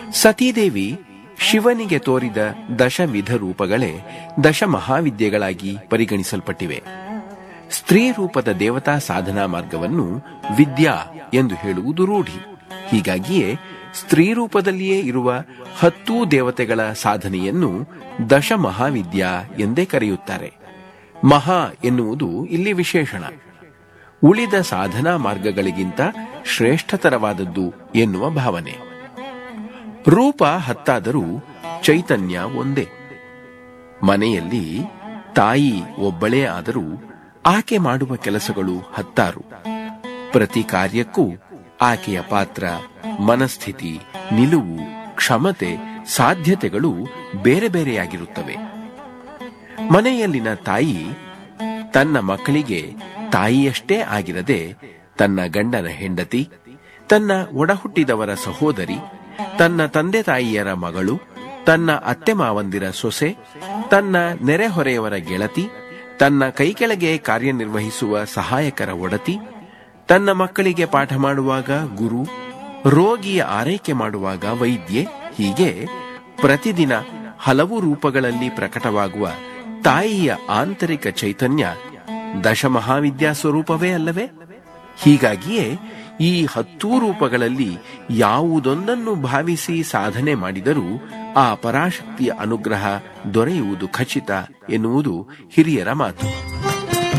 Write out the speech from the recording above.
ಸತೀದೇವಿ ಶಿವನಿಗೆ ತೋರಿದ ದಶವಿಧ ರೂಪಗಳೇ ದಶ ಮಹಾವಿದ್ಯೆಗಳಾಗಿ ಪರಿಗಣಿಸಲ್ಪಟ್ಟಿವೆ ಸ್ತ್ರೀ ರೂಪದ ದೇವತಾ ಸಾಧನಾ ಮಾರ್ಗವನ್ನು ವಿದ್ಯಾ ಎಂದು ಹೇಳುವುದು ರೂಢಿ ಹೀಗಾಗಿಯೇ ಸ್ತ್ರೀ ರೂಪದಲ್ಲಿಯೇ ಇರುವ ಹತ್ತೂ ದೇವತೆಗಳ ಸಾಧನೆಯನ್ನು ದಶ ಮಹಾವಿದ್ಯಾ ಎಂದೇ ಕರೆಯುತ್ತಾರೆ ಮಹಾ ಎನ್ನುವುದು ಇಲ್ಲಿ ವಿಶೇಷಣ ಉಳಿದ ಸಾಧನಾ ಮಾರ್ಗಗಳಿಗಿಂತ ಶ್ರೇಷ್ಠತರವಾದದ್ದು ಎನ್ನುವ ಭಾವನೆ ರೂಪ ಹತ್ತಾದರೂ ಚೈತನ್ಯ ಒಂದೇ ಮನೆಯಲ್ಲಿ ತಾಯಿ ಒಬ್ಬಳೇ ಆದರೂ ಆಕೆ ಮಾಡುವ ಕೆಲಸಗಳು ಹತ್ತಾರು ಪ್ರತಿ ಕಾರ್ಯಕ್ಕೂ ಆಕೆಯ ಪಾತ್ರ ಮನಸ್ಥಿತಿ ನಿಲುವು ಕ್ಷಮತೆ ಸಾಧ್ಯತೆಗಳು ಬೇರೆ ಬೇರೆಯಾಗಿರುತ್ತವೆ ಮನೆಯಲ್ಲಿನ ತಾಯಿ ತನ್ನ ಮಕ್ಕಳಿಗೆ ತಾಯಿಯಷ್ಟೇ ಆಗಿರದೆ ತನ್ನ ಗಂಡನ ಹೆಂಡತಿ ತನ್ನ ಒಡಹುಟ್ಟಿದವರ ಸಹೋದರಿ ತನ್ನ ತಂದೆ ತಾಯಿಯರ ಮಗಳು ತನ್ನ ಅತ್ತೆ ಮಾವಂದಿರ ಸೊಸೆ ತನ್ನ ನೆರೆಹೊರೆಯವರ ಗೆಳತಿ ತನ್ನ ಕೈಕೆಳಗೆ ಕಾರ್ಯನಿರ್ವಹಿಸುವ ಸಹಾಯಕರ ಒಡತಿ ತನ್ನ ಮಕ್ಕಳಿಗೆ ಪಾಠ ಮಾಡುವಾಗ ಗುರು ರೋಗಿಯ ಆರೈಕೆ ಮಾಡುವಾಗ ವೈದ್ಯೆ ಹೀಗೆ ಪ್ರತಿದಿನ ಹಲವು ರೂಪಗಳಲ್ಲಿ ಪ್ರಕಟವಾಗುವ ತಾಯಿಯ ಆಂತರಿಕ ಚೈತನ್ಯ ದಶಮಹಾವಿದ್ಯಾ ಸ್ವರೂಪವೇ ಅಲ್ಲವೇ ಹೀಗಾಗಿಯೇ ಈ ಹತ್ತೂ ರೂಪಗಳಲ್ಲಿ ಯಾವುದೊಂದನ್ನು ಭಾವಿಸಿ ಸಾಧನೆ ಮಾಡಿದರೂ ಆ ಪರಾಶಕ್ತಿಯ ಅನುಗ್ರಹ ದೊರೆಯುವುದು ಖಚಿತ ಎನ್ನುವುದು ಹಿರಿಯರ ಮಾತು